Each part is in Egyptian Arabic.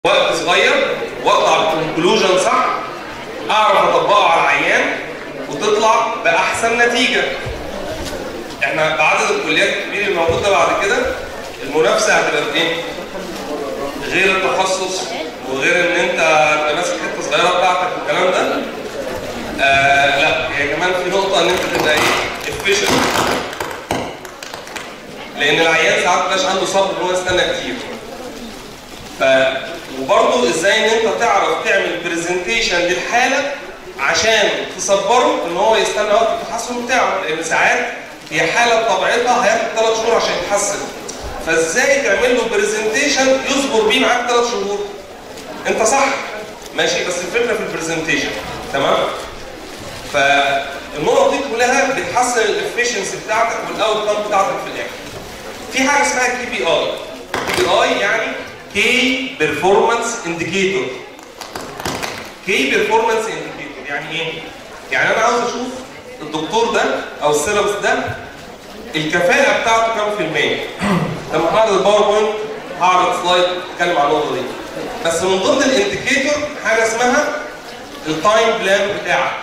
وقت صغير واطلع بكونكلوجن صح اعرف اطبقه على العيان وتطلع باحسن نتيجه احنا بعدد الكليات الكبير الموجود ده بعد كده المنافسه هتبقى في ايه؟ غير التخصص وغير ان انت تبقى ماسك حته صغيره بتاعتك والكلام ده آه لا هي كمان في نقطه ان انت تبقى ايه؟ efficient لان العيان ساعات مبقاش عنده صبر ان هو يستنى كتير ف وبرضه ازاي ان انت تعرف تعمل برزنتيشن للحاله عشان تصبره ان هو يستنى وقت التحسن بتاعه لان ساعات هي حاله بطبيعتها هياخد ثلاث شهور عشان يتحسن فازاي تعمل له برزنتيشن يصبر بيه معاك ثلاث شهور انت صح ماشي بس الفكره في البرزنتيشن تمام فالنقط دي كلها بتحسن الافشنسي بتاعتك والاوت كام بتاعتك في الاخر في حاجه اسمها كي بي اي كي بي اي يعني كي بيرفورمانس انديكيتور كي بيرفورمانس انديكيتور يعني ايه يعني انا عاوز اشوف الدكتور ده او السيرابس ده الكفاءه بتاعته كام في الميه لما هعرض الباوربوينت هعرض سلايد اتكلم عن النقطه دي بس من ضمن الانديكيتور حاجه اسمها التايم بلان بتاعك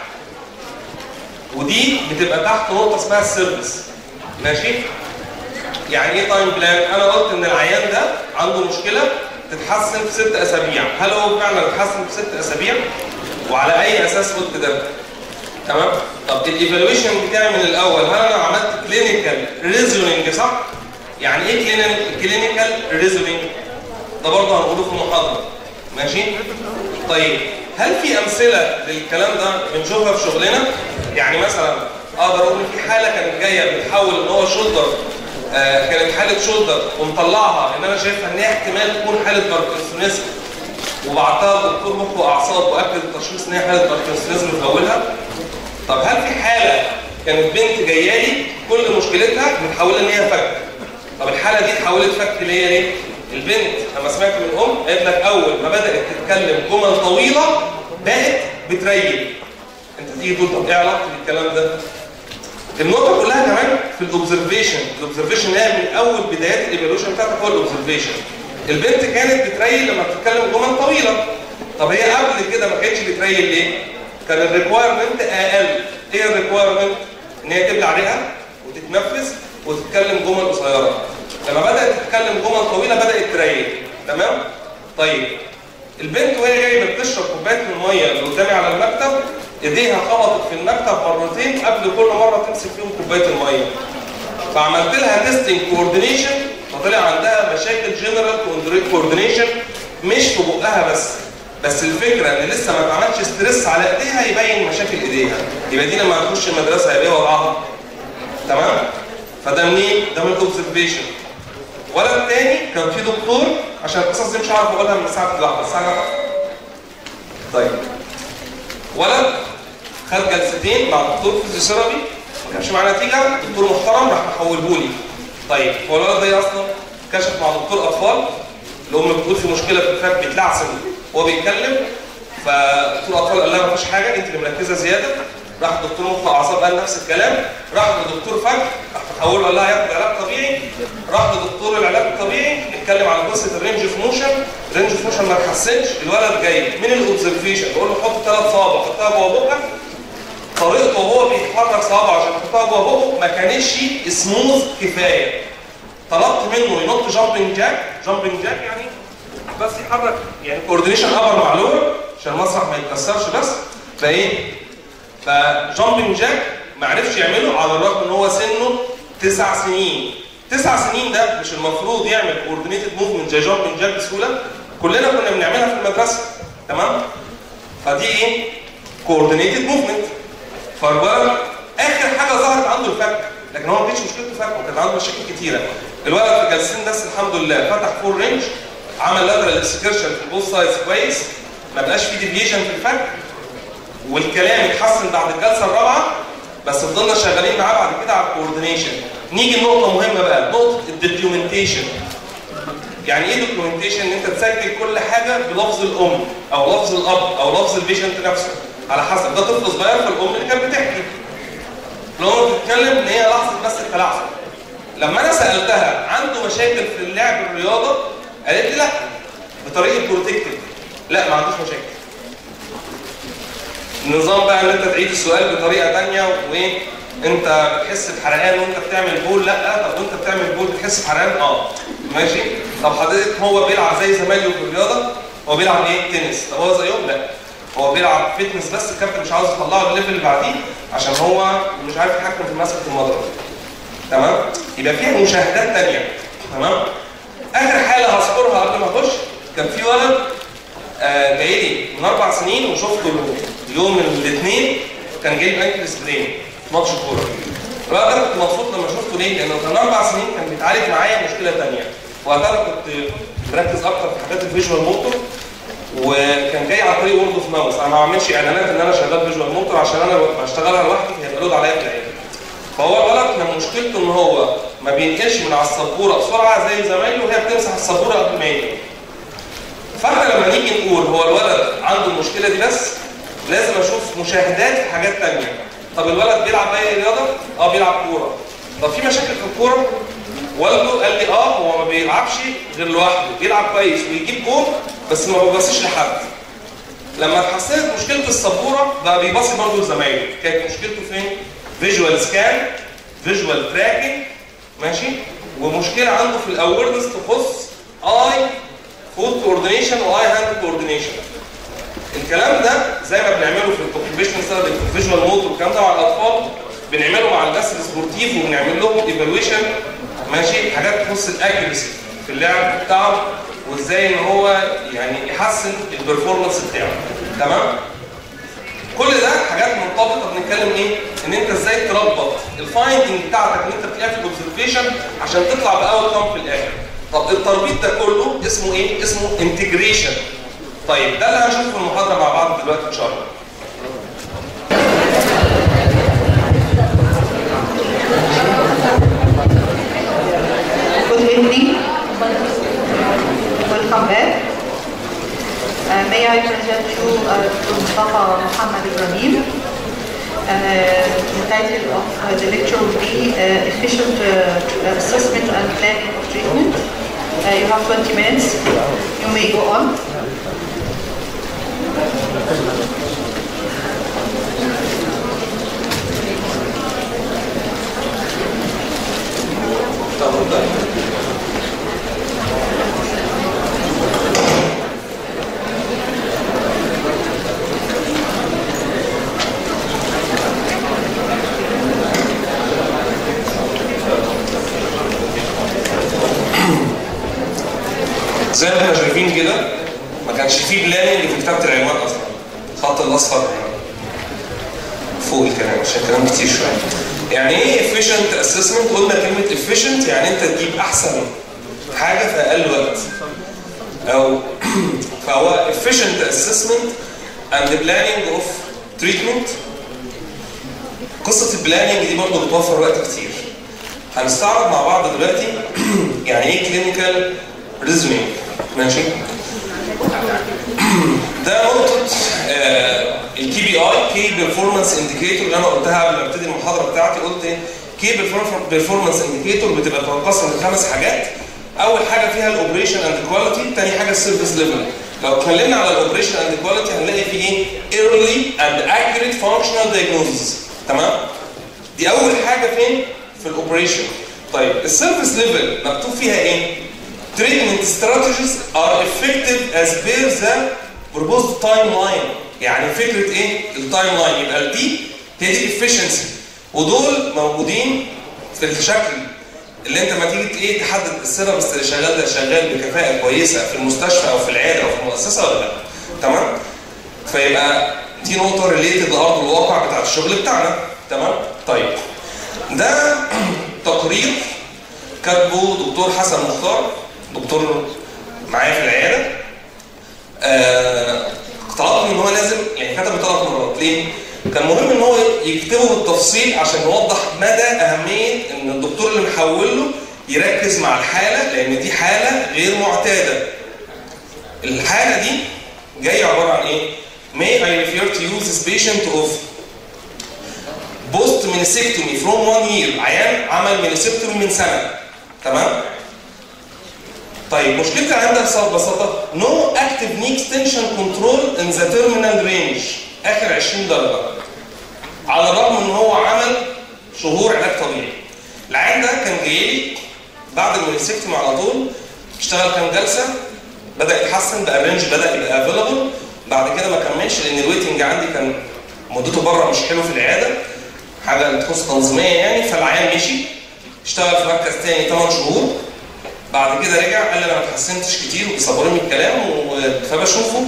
ودي بتبقى تحت نقطه اسمها السيرفيس ماشي يعني ايه تايم بلان انا قلت ان العيان ده عنده مشكله تتحسن في ست اسابيع هل هو فعلا اتحسن في ست اسابيع وعلى اي اساس قلت ده تمام طب الايفالويشن بتاعي من الاول هل انا عملت كلينيكال ريزونينج صح يعني ايه كلينيكال ريزونينج ده برضه هنقوله في المحاضره ماشي طيب هل في امثله للكلام ده بنشوفها في شغلنا يعني مثلا اقدر اقول في حاله كانت جايه بتحول ان هو شولدر آه كانت حاله شولدر ومطلعها ان انا شايفها ان هي احتمال تكون حاله باركنسونيزم وبعتها لدكتور مخ واعصاب واكد التشخيص ان هي حاله باركنسونيزم في اولها طب هل في حاله كانت بنت جايه لي كل مشكلتها متحوله ان هي فك طب الحاله دي اتحولت فك ليه ليه البنت لما سمعت من الام قالت لك اول ما بدات تتكلم جمل طويله بقت بتريل انت تيجي تقول طب ايه علاقه بالكلام ده النقطه كلها كمان في الاوبزرفيشن الاوبزرفيشن هي من اول بدايات الايفالويشن بتاعتك هو الاوبزرفيشن البنت كانت بتريل لما بتتكلم جمل طويله طب هي قبل كده ما كانتش بتريل ليه كان الريكوايرمنت اقل ايه الريكوايرمنت ان هي تبلع ريقها وتتنفس وتتكلم جمل قصيره لما بدات تتكلم جمل طويله بدات تريل تمام طيب البنت وهي جايه بتشرب كوبايه الميه اللي قدامي على المكتب ايديها خبطت في المكتب مرتين قبل كل مره تمسك فيهم كوبايه الميه فعملت لها تيستنج كوردينيشن فطلع عندها مشاكل جنرال كوردينيشن مش في بقها بس بس الفكره ان لسه ما اتعملش ستريس على ايديها يبين مشاكل ايديها يبقى دي لما هتخش المدرسه هيبقى وضعها تمام فده منين ده من الاوبزرفيشن ولد تاني كان في دكتور عشان القصص دي مش هعرف اقولها من ساعه اللحظه الساعه طيب ولد خد جلستين مع دكتور فيزيوثيرابي ما كانش معاه نتيجه دكتور محترم راح محوله لي طيب هو الولد ده اصلا كشف مع دكتور اطفال الام بتقول في مشكله في الفك بيتلعثم وهو بيتكلم فدكتور اطفال قال لها ما فيش حاجه انت اللي مركزه زياده راح دكتور مخ اعصاب قال نفس الكلام راح لدكتور فك راح محوله قال لها ياخد علاج طبيعي راح لدكتور العلاج الطبيعي اتكلم على قصه الرينج اوف موشن الرينج اوف موشن ما اتحسنش الولد جاي من الاوبزرفيشن بقول له حط ثلاث صوابع حطها جوه بقك طريقته وهو بيتحرك صوابعه عشان يحطها جوه بقه ما كانتش سموث كفايه طلبت منه ينط جامبنج جاك جامبنج جاك يعني بس يحرك يعني كوردينيشن ابر مع لور عشان المسرح ما يتكسرش بس فايه فجامبنج جاك ما عرفش يعمله على الرغم ان هو سنه تسع سنين تسع سنين ده مش المفروض يعمل كوردينيتد موفمنت زي جامبنج جاك بسهوله كلنا كنا بنعملها في المدرسه تمام فدي ايه كوردينيتد موفمنت فالولد اخر حاجه ظهرت عنده الفك لكن هو ما كانش مشكلته الفك وكان عنده مشاكل كتيره الولد في جلسين بس الحمد لله فتح فور رينج عمل لاترال اكسكرشن في البوث سايدز كويس ما بقاش في ديفيشن في الفك والكلام اتحسن بعد الجلسه الرابعه بس فضلنا شغالين معاه بعد كده على الكوردينيشن نيجي لنقطه مهمه بقى نقطه الدوكيومنتيشن يعني ايه دوكيومنتيشن ان انت تسجل كل حاجه بلفظ الام او لفظ الاب او لفظ البيشنت نفسه على حسب ده طفل صغير فالام اللي كانت بتحكي الام بتتكلم ان هي لحظه بس التلعثم لما انا سالتها عنده مشاكل في اللعب الرياضه قالت لي لا بطريقه بروتكتيف لا ما عندوش مشاكل النظام بقى ان انت تعيد السؤال بطريقه ثانيه وايه انت بتحس بحرقان وانت بتعمل بول لا طب وانت بتعمل بول بتحس بحرقان اه ماشي طب حضرتك هو بيلعب زي زمايله في الرياضه هو بيلعب ايه تنس طب هو زيهم لا هو بيلعب فتنس بس الكابتن مش عاوز يطلعه الليفل اللي بعديه عشان هو مش عارف يتحكم في مسكه المضرب تمام يبقى فيها مشاهدات ثانيه تمام اخر حاله هذكرها قبل ما اخش كان في ولد آه جاي لي من اربع سنين وشفته يوم الاثنين كان جايب انكل سبرين ماتش كوره الولد ده كنت مبسوط لما شفته ليه؟ لانه كان اربع سنين كان بيتعالج معايا مشكله ثانيه وقتها كنت مركز اكتر في حاجات الفيجوال موتور وكان جاي عن طريق وورد اوف ماوس انا ما بعملش اعلانات ان انا شغال فيجوال موتور عشان انا بشتغلها لوحدي هيبقى لود عليا في العيله فهو الولد كان مشكلته ان هو ما بينقلش من على السبوره بسرعه زي زمايله وهي بتمسح السبوره قبل ما ينقل فاحنا لما نيجي نقول هو الولد عنده المشكله دي بس لازم اشوف مشاهدات في حاجات ثانيه طب الولد بيلعب اي رياضه؟ اه بيلعب كوره طب في مشاكل في الكوره؟ والده قال لي اه هو ما بيلعبش غير لوحده بيلعب كويس ويجيب جول بس ما بيبصيش لحد لما اتحسنت مشكله السبوره بقى بيبصي برضه لزمايله كانت مشكلته فين؟ فيجوال سكان فيجوال تراكنج ماشي ومشكله عنده في الاويرنس تخص اي فوت كوردينيشن واي هاند كوردينيشن الكلام ده زي ما بنعمله في الاوكيبيشن ستادي في الفيجوال موت والكلام ده مع الاطفال بنعمله مع الناس السبورتيف وبنعمل لهم ايفالويشن ماشي حاجات تخص الاكيرسي في اللعب بتاعه وازاي ان هو يعني يحسن البرفورمانس بتاعه تمام كل ده حاجات مرتبطه بنتكلم ايه ان انت ازاي تربط الفايندنج بتاعتك اللي انت بتلاقيها في الاوبزرفيشن عشان تطلع باول كام في الاخر طب التربيط ده كله اسمه ايه اسمه انتجريشن طيب ده اللي هنشوفه في المحاضره مع بعض دلوقتي ان شاء الله Good evening. Welcome back. Uh, may I present you uh, to Mustafa Muhammad Ibrahim. Uh, the title of uh, the lecture will be uh, Efficient uh, Assessment and Planning of Treatment. Uh, you have 20 minutes. You may go on. طب ابدا زي ما احنا شايفين كده ما كانش فيه بلاننج في كتابه العنوان اصلا الخط الاصفر فوق الكلام عشان كلام كتير شويه يعني ايه efficient assessment قلنا كلمه efficient يعني انت تجيب احسن حاجه في اقل وقت او فهو efficient assessment and the planning of treatment قصه البلاننج دي برضه بتوفر وقت كتير هنستعرض مع بعض دلوقتي يعني ايه كلينيكال ريزمينج ماشي ده نقطة الكي بي اي كي بيرفورمانس انديكيتور اللي انا قلتها قبل ما ابتدي المحاضرة بتاعتي قلت ايه كي بيرفورمانس انديكيتور بتبقى بتنقسم لخمس حاجات اول حاجة فيها الاوبريشن اند كواليتي ثاني حاجة السيرفيس ليفل لو اتكلمنا على الاوبريشن اند كواليتي هنلاقي فيه ايه early and accurate functional diagnosis تمام دي اول حاجة فين في الاوبريشن طيب السيرفيس ليفل مكتوب فيها ايه treatment strategies are effective as per the proposed timeline يعني فكرة ايه التايم لاين يبقى دي هي دي الافشنسي ودول موجودين في الشكل اللي انت ما تيجي ايه تحدد السيرفس اللي شغال ده شغال بكفاءة كويسة في المستشفى او في العيادة او في المؤسسة ولا لا تمام فيبقى دي نقطة ريليتد لأرض الواقع بتاع الشغل بتاعنا تمام طيب ده تقرير كاتبه دكتور حسن مختار دكتور معايا في العياده آه طلبت ان هو لازم يعني كتبه ثلاث مرات ليه؟ كان مهم ان هو يكتبه بالتفصيل عشان يوضح مدى اهميه ان الدكتور اللي محول له يركز مع الحاله لان دي حاله غير معتاده. الحاله دي جايه عباره عن ايه؟ May I refer to you this patient of post meniscectomy from one year عيان عمل meniscectomy من سنه تمام؟ طيب مشكلتي عندها ببساطه نو اكتف ني اكستنشن كنترول ان ذا تيرمينال رينج اخر 20 درجه على الرغم ان هو عمل شهور علاج طبيعي العيان ده كان جاي لي بعد المونيسكتومي على طول اشتغل كام جلسه بدا يتحسن بقى الرينج بدا يبقى افيلابل بعد كده ما كملش لان الويتنج عندي كان مدته بره مش حلو في العياده حاجه تخص تنظيميه يعني فالعيان مشي اشتغل في مركز تاني 8 شهور بعد كده رجع قال لي انا ما اتحسنتش كتير وبيصبرني الكلام و- فبشوفه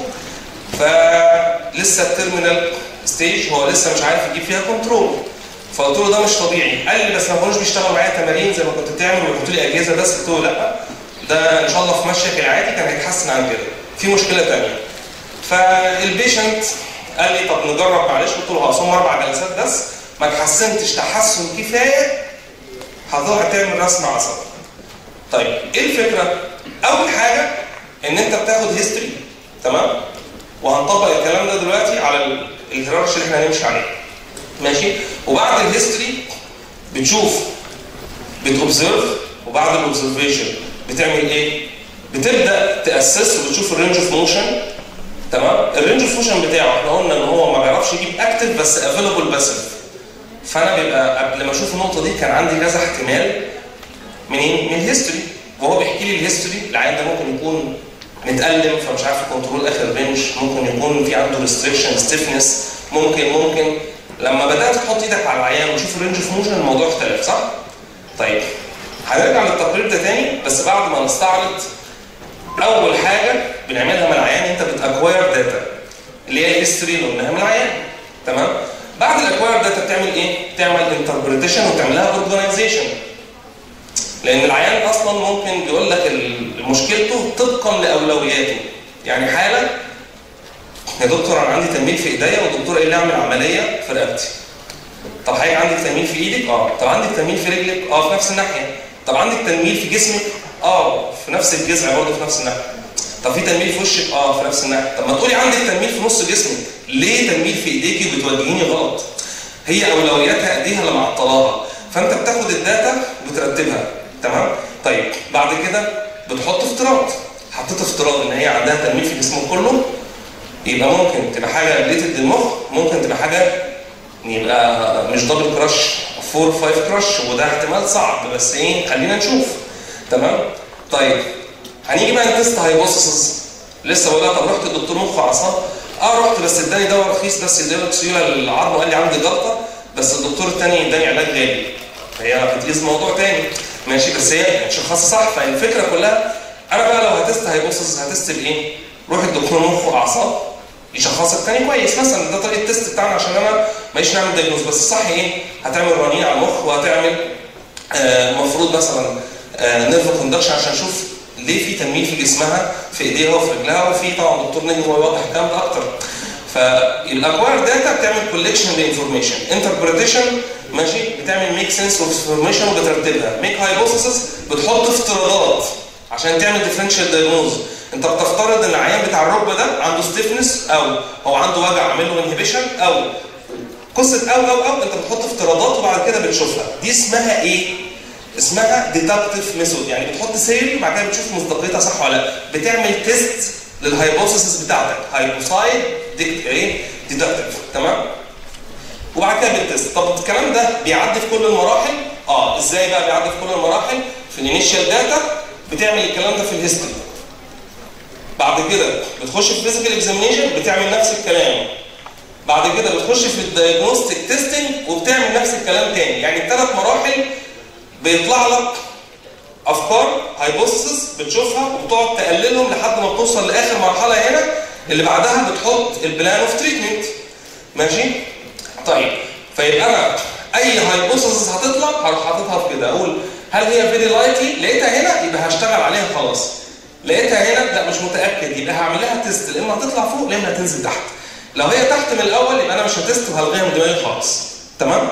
فلسه التيرمينال ستيج هو لسه مش عارف يجيب فيها كنترول فقلت له ده مش طبيعي قال لي بس ما كانوش بيشتغلوا معايا تمارين زي ما كنت بتعمل ويحطوا لي اجهزه بس قلت له لا ده ان شاء الله في مشيك العادي كان هيتحسن عن كده في مشكله ثانيه فالبيشنت قال لي طب نجرب معلش قلت له هصوم اربع جلسات بس ما اتحسنتش تحسن كفايه هتروح تعمل رسم عصب طيب ايه الفكره؟ اول حاجه ان انت بتاخد هيستوري تمام؟ وهنطبق الكلام ده دلوقتي على ال- الهيرارشي اللي احنا هنمشي عليه ماشي؟ وبعد الهيستوري بتشوف بتوبزرف وبعد الاوبزرفيشن بتعمل ايه؟ بتبدا تاسس وبتشوف الرينج اوف موشن تمام؟ الرينج اوف موشن بتاعه احنا قلنا ان هو ما بيعرفش يجيب اكتف بس افيلبل باسف فانا بيبقى قبل ما اشوف النقطه دي كان عندي كذا احتمال منين؟ من الهيستوري وهو بيحكي لي الهيستوري العيان ده ممكن يكون متألم فمش عارف كنترول اخر رينج ممكن يكون في عنده ريستريكشن ستيفنس ممكن ممكن لما بدات تحط ايدك على العيان وتشوف الرينج اوف موشن الموضوع اختلف صح؟ طيب هنرجع للتقرير ده تاني بس بعد ما نستعرض اول حاجه بنعملها مع العيان انت بتاكواير داتا اللي هي الهيستوري اللي قلناها من العيان تمام؟ بعد الاكواير داتا بتعمل ايه؟ تعمل انتربريتيشن وتعملها اورجانيزيشن لان العيان اصلا ممكن بيقول لك ال- مشكلته طبقا لاولوياته يعني حاله يا دكتور انا عندي تنميل في ايديا والدكتور قال لي اعمل عمليه في رقبتي طب هيجي عندك تنميل في ايدك اه طب عندك تنميل في رجلك اه في نفس الناحيه طب عندك تنميل في جسمك اه في نفس الجذع برضه في نفس الناحيه طب في تنميل في وشك اه في نفس الناحيه طب ما تقولي عندك تنميل في نص جسمك ليه تنميل في ايديكي وبتوجهيني غلط هي اولوياتها ايديها اللي معطلاها فانت بتاخد الداتا وبترتبها تمام طيب بعد كده بتحط افتراض حطيت افتراض ان هي عندها تنميل في جسمك كله يبقى ممكن تبقى حاجه ريليتد للمخ ممكن تبقى حاجه يبقى مش دبل كراش 4 5 كراش وده احتمال صعب بس ايه خلينا نشوف تمام طيب هنيجي بقى نتست هايبوثيسز لسه بقول لها طب رحت للدكتور مخ واعصاب اه رحت بس اداني دواء رخيص بس اداني سيوله للعظم وقال لي عندي جلطه بس الدكتور الثاني اداني علاج غالي هي بتقيس موضوع تاني ماشي بس هي شخص صح فالفكره كلها انا بقى لو هتست هايبوثيسز هتست بايه؟ روح الدكتور مخ واعصاب يشخصك تاني كويس مثلا ده طريقه التست بتاعنا عشان انا ماليش نعمل دايجنوز بس الصح ايه؟ هتعمل رنين على المخ وهتعمل المفروض مثلا نيرف كوندكشن عشان اشوف ليه في تنميل في جسمها في ايديها وفي رجلها وفي طبعا دكتور نجم هو يوضح الكلام ده اكتر فالاكواير داتا بتعمل كولكشن لانفورميشن انتربريتيشن ماشي بتعمل ميك سنس اوف انفورميشن وبترتبها ميك هايبوثيسز بتحط افتراضات عشان تعمل ديفرنشال دايجنوز انت بتفترض ان العيان بتاع الركبه ده عنده ستيفنس او هو عنده وجع عامل له انهبيشن او قصه او او او انت بتحط افتراضات وبعد كده بتشوفها دي اسمها ايه؟ اسمها ديدكتيف ميثود يعني بتحط سيري وبعد كده بتشوف مصداقيتها صح ولا لا بتعمل تيست للهايبوثيسز بتاعتك هايبوسايد ديكت ايه ديدكتيف تمام وبعد كده بتست طب الكلام ده بيعدي في كل المراحل اه ازاي بقى بيعدي في كل المراحل في الانيشال داتا بتعمل الكلام ده في الهيستوري بعد كده بتخش في فيزيكال اكزامينيشن بتعمل نفس الكلام بعد كده بتخش في الدايجنوستيك تيستنج وبتعمل نفس الكلام تاني يعني الثلاث مراحل بيطلع لك افكار هايبوثيسز بتشوفها وبتقعد تقللهم لحد ما بتوصل لاخر مرحله هنا اللي بعدها بتحط البلان اوف تريتمنت ماشي طيب فيبقى انا اي هايبوثيسز هتطلع هروح حاططها في كده اقول هل هي فيري لايكلي لقيتها هنا يبقى هشتغل عليها خلاص لقيتها هنا لا مش متاكد يبقى هعمل لها تيست لا اما هتطلع فوق لا اما هتنزل تحت لو هي تحت من الاول يبقى انا مش هتست وهلغيها من دماغي خالص تمام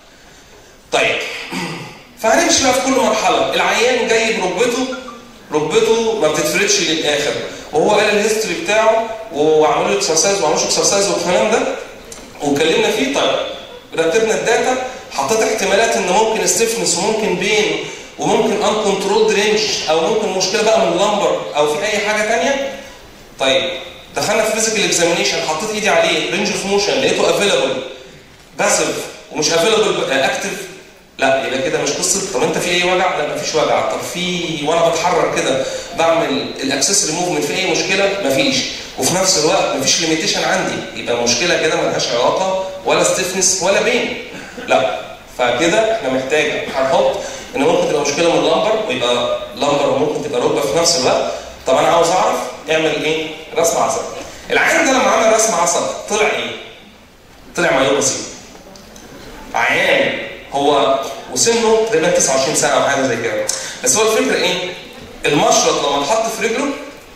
طيب فهنمشي بقى في كل مرحله العيان جاي بركبته ركبته ما بتتفردش للاخر وهو قال الهيستوري بتاعه وعملوا له اكسرسايز وما عملوش اكسرسايز والكلام ده واتكلمنا فيه طيب رتبنا الداتا حطيت احتمالات ان ممكن ستيفنس وممكن بين وممكن ان كنترولد رينج او ممكن مشكله بقى من اللمبر او في اي حاجه ثانيه طيب دخلنا في فيزيكال اكزامينيشن حطيت ايدي عليه رينج اوف موشن لقيته افيلابل باسف ومش افيلابل اكتف لا يبقى كده مش قصه طب انت في اي وجع؟ لا مفيش وجع طب في وانا بتحرك كده بعمل الاكسسوري موفمنت في اي مشكله؟ مفيش وفي نفس الوقت مفيش ليميتيشن عندي يبقى مشكله كده ملهاش علاقه ولا ستيفنس ولا بين لا فكده احنا محتاج هنحط ان ممكن تبقى مشكله من اللمبر ويبقى لمبر وممكن تبقى ركبه في نفس الوقت طب انا عاوز اعرف اعمل ايه؟ رسم عصب العين ده لما عمل رسم عصب طلع ايه؟ طلع مايوباسي عيان هو وسنه تقريبا 29 سنه او حاجه زي كده بس هو الفكره ايه؟ المشرط لما اتحط في رجله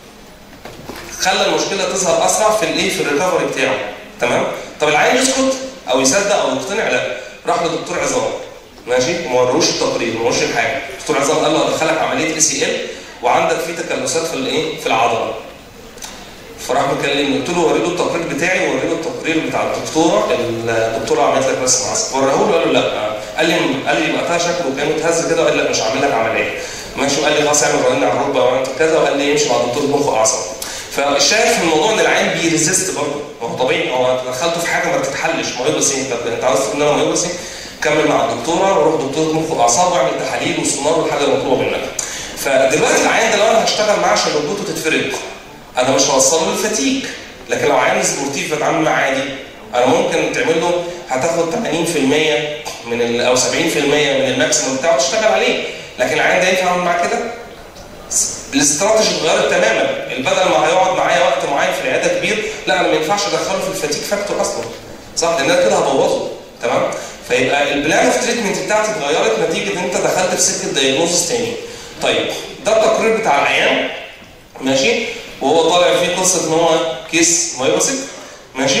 خلى المشكله تظهر اسرع في الايه؟ في الريكفري بتاعه تمام؟ طب العيان يسكت او يصدق او يقتنع لا راح لدكتور عظام ماشي ما وروش التقرير ما وروش الحاجه دكتور عظام قال له هدخلك عمليه اي سي ال وعندك في تكلسات في الايه؟ في العضله فراح مكلمني قلت له وري له التقرير بتاعي ووري له التقرير بتاع الدكتوره الدكتوره عملت لك رسم عصب وراه له قال له لا قال لي قال لي وقتها شكله كان متهز كده وقال لي لا مش هعمل لك عمليه ماشي وقال لي خلاص اعمل رنين على الركبه وعملت كذا وقال لي امشي مع دكتور مخ واعصاب فالشايف في الموضوع ان العين بيريزيست برضه ما هو طبيعي هو دخلته في حاجه ما بتتحلش مايوباسي طب انت عاوز تقول ان انا مايوباسي كمل مع الدكتوره وروح دكتور مخ واعصاب واعمل تحاليل وسونار والحاجه المطلوبه منك فدلوقتي العين ده لو انا هشتغل معاه عشان ركبته تتفرد انا مش هوصل له الفتيك لكن لو عين سبورتيف بتعامل معاه عادي انا ممكن تعمل له هتاخد 80% من ال او 70% من الماكسيموم بتاعه تشتغل عليه لكن العين ده ينفع اعمل معاه كده؟ الاستراتيجي اتغيرت تماما بدل ما هيقعد معايا وقت معين في العياده كبير لا انا ما ينفعش ادخله في الفتيك فاكتور اصلا صح لان انا كده هبوظه تمام فيبقى البلان اوف تريتمنت بتاعتي اتغيرت نتيجه ان انت دخلت في سكه دايجنوزس تاني طيب ده التقرير بتاع العيان ماشي وهو طالع فيه قصه ان هو كيس مايوسيك ماشي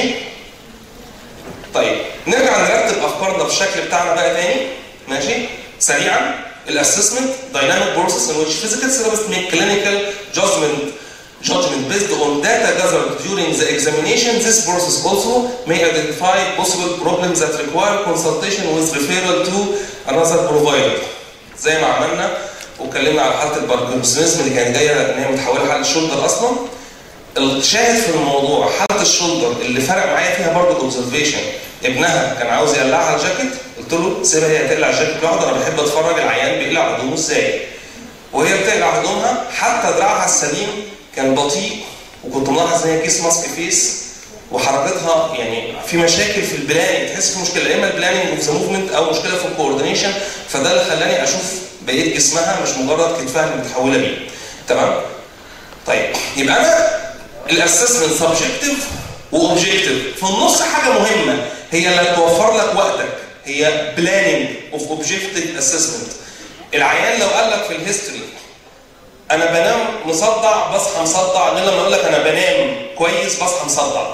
طيب نرجع نرتب افكارنا بالشكل بتاعنا بقى تاني ماشي سريعا الاسسمنت dynamic process in which physical therapists make clinical judgment judgment based on data gathered during the examination. This process also may identify possible problems that require consultation with referral to another provider. زي ما عملنا واتكلمنا على حاله الباركنسونيزم اللي كانت جايه ان هي متحوله حاله الشولدر اصلا. الشاهد في الموضوع حاله الشولدر اللي فرق معايا فيها برضه الاوبزرفيشن ابنها كان عاوز يقلعها الجاكيت قلت له سيبها هي تقلع الجاكيت لوحدها انا بحب اتفرج العيان بيقلع هدومه ازاي وهي بتقلع هدومها حتى دراعها السليم كان بطيء وكنت ملاحظ ان هي كيس ماسك فيس وحركتها يعني في مشاكل في البلاننج تحس في مشكله يا اما البلاننج اوف ذا موفمنت او مشكله في الكوردينيشن فده اللي خلاني اشوف بقيه جسمها مش مجرد كتفها اللي متحوله بيه تمام طيب يبقى انا الاسسمنت سبجكتيف واوبجكتيف في النص حاجه مهمه هي اللي هتوفر لك وقتك هي بلاننج اوف اوبجكتيف اسسمنت العيان لو قال لك في الهيستوري انا بنام مصدع بصحى مصدع غير لما اقول لك انا بنام كويس بصحى مصدع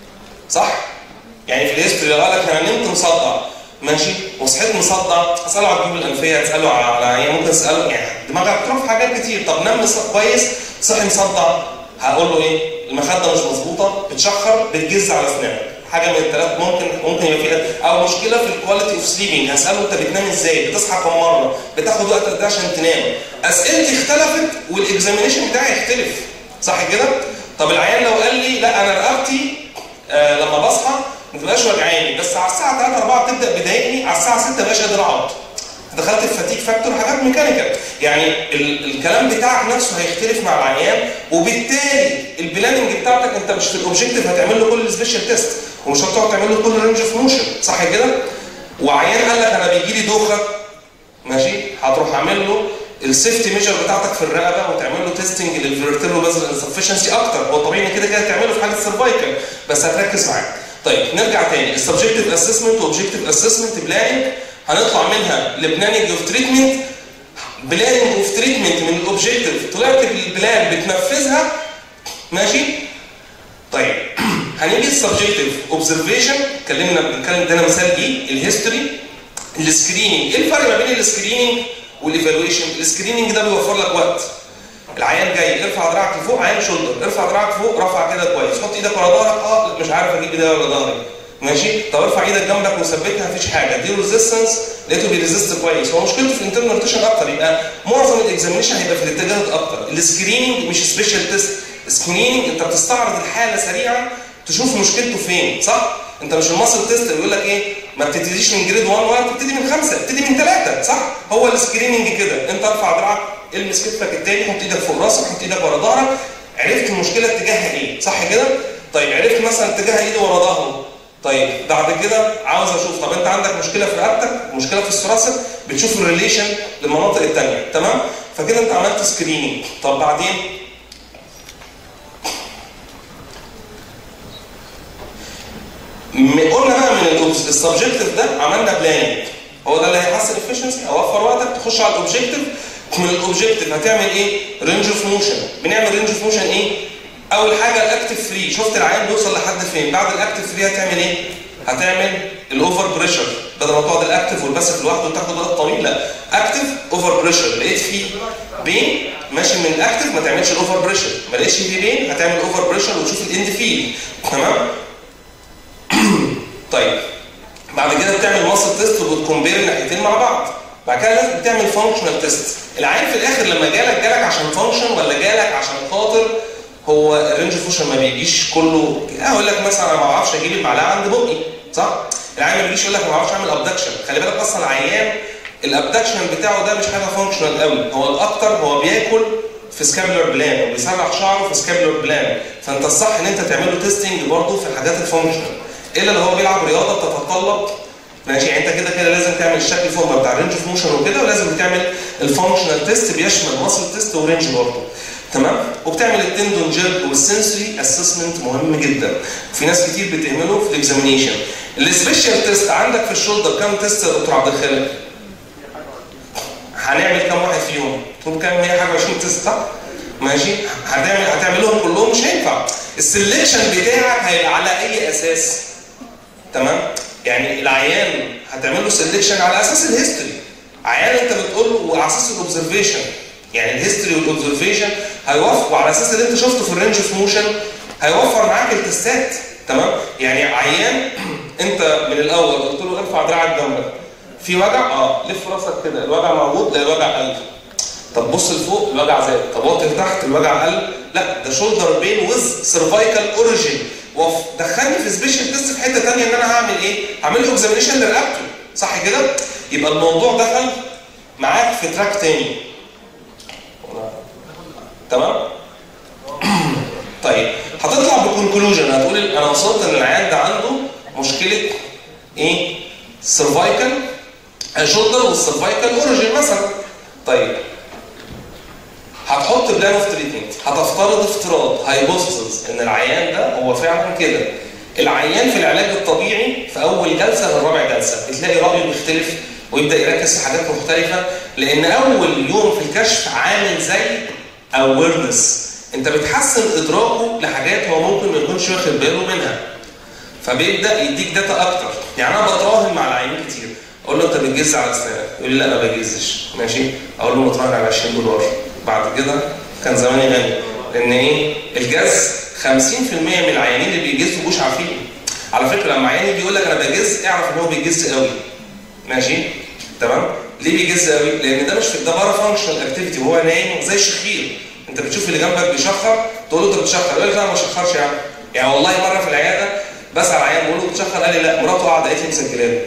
صح يعني في الهيستوري لو قال لك انا نمت مصدع ماشي وصحيت مصدع تساله على الجيوب الانفيه تساله على يعني ممكن تساله يعني دماغك بتروح في حاجات كتير طب نام كويس صحي مصدع هقول له ايه المخده مش مظبوطه بتشخر بتجز على اسنانك حاجه من الثلاث ممكن ممكن يبقى فيها او مشكله في الكواليتي اوف سليبنج هساله انت بتنام ازاي بتصحى كم مره بتاخد وقت قد ايه عشان تنام اسئلتي اختلفت والاكزامينيشن بتاعي يختلف صح كده طب العيان لو قال لي لا انا رقبتي آه لما بصحى ما تبقاش وجعاني بس على الساعه 3 4 تبدا بتضايقني على الساعه 6 مبقاش قادر اقعد دخلت في فاتيك فاكتور حاجات ميكانيكال يعني ال الكلام بتاعك نفسه هيختلف مع العيان وبالتالي البلاننج بتاعتك انت مش في الاوبجيكتيف هتعمل له كل السبيشال تيست ومش هتقعد تعمل له كل رينج اوف موشن صح كده؟ وعيان قال لك انا بيجي لي دوخه ماشي هتروح عامل له السيفتي ميجر بتاعتك في الرقبه وتعمل له تيستنج للفيرتيرو بازل انسفشنسي اكتر هو طبيعي كده كده تعمله في حاله السرفايكل بس هتركز معاه طيب نرجع تاني السبجكتيف اسسمنت واوبجكتيف اسسمنت بلاننج هنطلع منها لبلاننج اوف تريتمنت بلاننج اوف تريتمنت من الاوبجكتيف طلعت بالبلان بتنفذها ماشي طيب هنيجي السبجكتيف اوبزرفيشن اتكلمنا بنتكلم ده مثال ايه الهيستوري السكريننج ايه الفرق ما بين السكريننج والايفالويشن السكريننج ده بيوفر لك وقت العيان جاي ارفع دراعك لفوق عيان شولدر ارفع دراعك فوق رفع كده كويس حط ايدك ورا ظهرك اه مش عارف اجيب ايدي ولا ظهري ماشي طب ارفع ايدك جنبك وثبتها مفيش حاجه دي ريزيستنس لقيته بيريزست كويس هو مشكلته في الانترنال روتيشن اكتر يبقى معظم الاكزامينشن هيبقى في الاتجاهات اكتر السكريننج مش سبيشال تيست سكريننج انت بتستعرض الحاله سريعا تشوف مشكلته فين صح انت مش الماسل تيست اللي بيقول لك ايه ما بتبتديش من جريد 1 ولا بتبتدي من خمسه بتبتدي من ثلاثه صح هو السكريننج كده انت ارفع دراعك المس كتفك التاني حط ايدك فوق راسك حط ايدك ورا ظهرك عرفت المشكله اتجاهها ايه صح كده طيب عرفت مثلا اتجاه ايدي ورا ظهره طيب بعد كده عاوز اشوف طب انت عندك مشكله في رقبتك مشكله في الثراسك بتشوف الريليشن للمناطق الثانيه تمام فكده انت عملت سكريننج طب بعدين م- قلنا بقى من السبجكتيف ده عملنا بلاننج هو ده اللي هيحسن efficiency اوفر وقتك تخش على الاوبجكتيف من الاوبجكتيف هتعمل ايه؟ رينج اوف موشن بنعمل رينج اوف موشن ايه؟ اول حاجه الاكتف فري شفت العيان بيوصل لحد فين بعد الاكتف فري هتعمل ايه؟ هتعمل الاوفر بريشر بدل ما تقعد الاكتف والباسف لوحده وتاخد وقت طويل لا اكتف اوفر بريشر لقيت فيه بين ماشي من الاكتف ما تعملش الاوفر بريشر ما لقيتش فيه بين هتعمل اوفر بريشر وتشوف الاند فيل تمام طيب بعد كده بتعمل ماسل تيست وبتكمبير الناحيتين مع بعض بعد كده لازم بتعمل فانكشنال تيست العيان في الاخر لما جالك جالك عشان فانكشن ولا جالك عشان خاطر هو الرينج فوشن ما بيجيش كله اقول لك مثلا انا ما بعرفش اجيب المعلقه عند بقي صح العيان ما بيجيش يقول لك ما بعرفش اعمل ابدكشن خلي بالك اصلا العيان الابدكشن بتاعه ده مش حاجه فانكشنال قوي هو الاكتر هو بياكل في سكابلر بلان وبيسرح شعره في سكابلر بلان فانت الصح ان انت تعمل له تيستنج برضه في الحاجات الفانكشنال الا لو هو بيلعب رياضه بتتطلب ماشي يعني انت كده كده لازم تعمل الشكل فورمه بتاع الرينج اوف موشن وكده ولازم تعمل الفانكشنال تيست بيشمل ماسل تيست ورينج برضه تمام وبتعمل التندون جيرك والسنسوري اسسمنت مهم جدا في ناس كتير بتعمله في الاكزامينيشن السبيشال تيست عندك في الشولدر كام تيست يا دكتور عبد الخالق هنعمل كام واحد فيهم تقول كام 100 حاجه 20 تيست صح ماشي هتعمل هتعملهم كلهم مش هينفع السلكشن بتاعك هيبقى على اي اساس تمام يعني العيان هتعمل له سلكشن على اساس الهيستوري عيان انت بتقول له وعلى اساس الاوبزرفيشن يعني الهيستوري والاوبزرفيشن هيوفر وعلى اساس اللي انت شفته في الرينج اوف موشن هيوفر معاك التستات تمام يعني عيان انت من الاول قلت له ارفع دراعك جنبك في وجع اه لف راسك كده الوجع موجود لا الوجع قل طب بص لفوق الوجع زاد طب وطي لتحت الوجع قل لا ده شولدر بين ويز سيرفايكال اوريجين ودخلني في سبيشال تيست في حته ثانيه ان انا هعمل ايه؟ هعمل له اكزامينشن لرقبته صح كده؟ يبقى الموضوع دخل معاك في تراك تاني تمام؟ طيب هتطلع بكونكلوجن هتقول انا وصلت ان العيان ده عنده مشكله ايه؟ سيرفايكال شولدر والسيرفايكال اوريجين مثلا طيب هتحط بلان اوف تريتمنت هتفترض افتراض هايبوثيسز ان العيان ده هو فعلا كده العيان في العلاج الطبيعي في اول جلسه للرابع جلسه بتلاقي رايه بيختلف ويبدا يركز في حاجات مختلفه لان اول يوم في الكشف عامل زي اويرنس انت بتحسن ادراكه لحاجات هو ممكن ما يكونش واخد باله منها فبيبدا يديك داتا اكتر يعني انا بتراهن مع العيانين كتير اقول له انت بتجز على اسنانك يقول لي لا ما بجزش ماشي اقول له متراهن على 20 دولار بعد كده كان زماني غني لان ايه الجز 50% من العيانين اللي بيجزوا مش عارفين على فكره لما عيان يجي يقول لك انا بجز اعرف ان هو بيجز قوي ماشي تمام ليه بيجز قوي لان ده مش في ده بره فانكشنال اكتيفيتي وهو نايم زي الشخير انت بتشوف اللي جنبك بيشخر تقول له انت بتشخر يقول لك لا ما بشخرش يا عم يعني والله مره في العياده بسال عيان بقول له بتشخر قال لي لا مراته قاعده قالت لي مسجلاه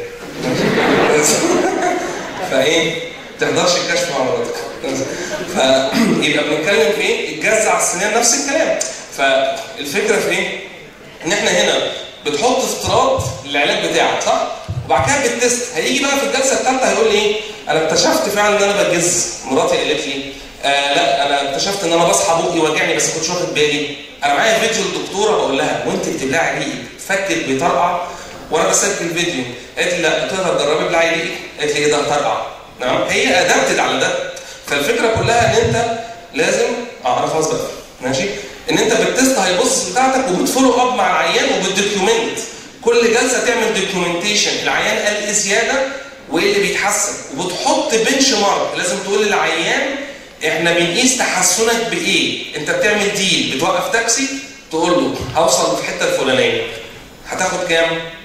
فايه ما تحضرش الكشف مع مراتك فيبقى بنتكلم في ايه؟ الجز على السنان نفس الكلام فالفكره في ايه؟ ان احنا هنا بتحط افتراض للعلاج بتاعك صح؟ وبعد كده بالتست هيجي بقى في الجلسه الثالثه هيقول لي ايه؟ انا اكتشفت فعلا ان انا بجز مراتي قالت لي آه لا انا اكتشفت ان انا بصحى بقي واجعني بس كنتش واخد بالي انا معايا فيديو الدكتوره بقول لها وانت بتبلعي ريقك فكت بيطرقع وانا بسجل فيديو قالت لي لا قلت لها تجربي بلعي ريقك قالت لي ايه ده طرقع تمام هي ادابتد على ده فالفكره كلها ان انت لازم اه انا خلاص بقى ماشي ان انت بتست هايبوثيسيس بتاعتك وبتفولو اب مع العيان وبتدوكيومنت كل جلسه تعمل دوكيومنتيشن العيان قال ايه زياده وايه اللي بيتحسن وبتحط بنش مارك لازم تقول للعيان احنا بنقيس تحسنك بايه انت بتعمل ديل بتوقف تاكسي تقول له هوصل في الحته الفلانيه هتاخد كام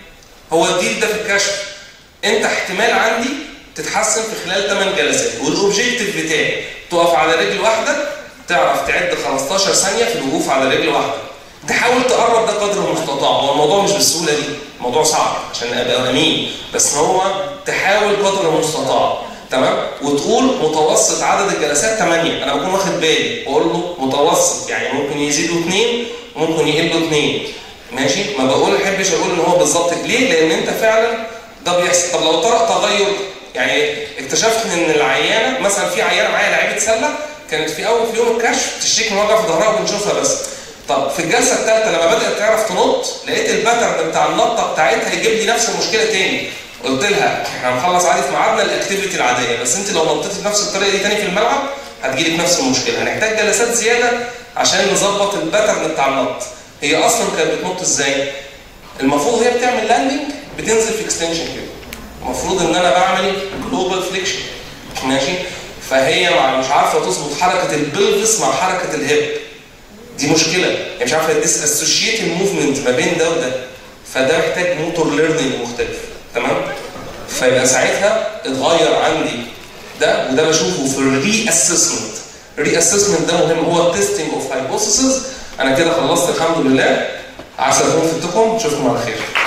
هو الديل ده في الكشف انت احتمال عندي تتحسن في خلال 8 جلسات والاوبجيكتيف بتاعي تقف على رجل واحده تعرف تعد 15 ثانيه في الوقوف على رجل واحده تحاول تقرب ده قدر المستطاع هو الموضوع مش بالسهوله دي الموضوع صعب عشان ابقى امين بس هو تحاول قدر المستطاع تمام وتقول متوسط عدد الجلسات 8 انا بكون واخد بالي واقول له متوسط يعني ممكن يزيدوا 2 ممكن يقلوا 2 ماشي ما بقول احبش اقول ان هو بالظبط ليه لان انت فعلا ده بيحصل طب لو طرأ تغير يعني اكتشفت ان العيانه مثلا في عيانه معايا لعيبه سله كانت في اول في يوم الكشف تشتكي من وجع في ظهرها وبنشوفها بس طب في الجلسه الثالثه لما بدات تعرف تنط لقيت الباترن بتاع النطه بتاعتها يجيب لي نفس المشكله تاني قلت لها احنا هنخلص عادي في ميعادنا الاكتيفيتي العاديه بس انت لو نطيتي بنفس الطريقه دي تاني في الملعب هتجيلك نفس المشكله هنحتاج جلسات زياده عشان نظبط الباترن بتاع النط هي اصلا كانت بتنط ازاي؟ المفروض هي بتعمل لاندنج بتنزل في اكستنشن كده المفروض ان انا بعمل جلوبال فليكشن ماشي فهي مع مش عارفه تظبط حركه البلفس مع حركه الهيب دي مشكله هي مش عارفه تديس اسوشيت الموفمنت ما بين ده وده فده محتاج موتور ليرنينج مختلف تمام فيبقى ساعتها اتغير عندي ده وده بشوفه في الري اسسمنت الري اسسمنت ده مهم هو التستنج اوف هايبوثيسز انا كده خلصت الحمد لله عسى اكون فدتكم اشوفكم على خير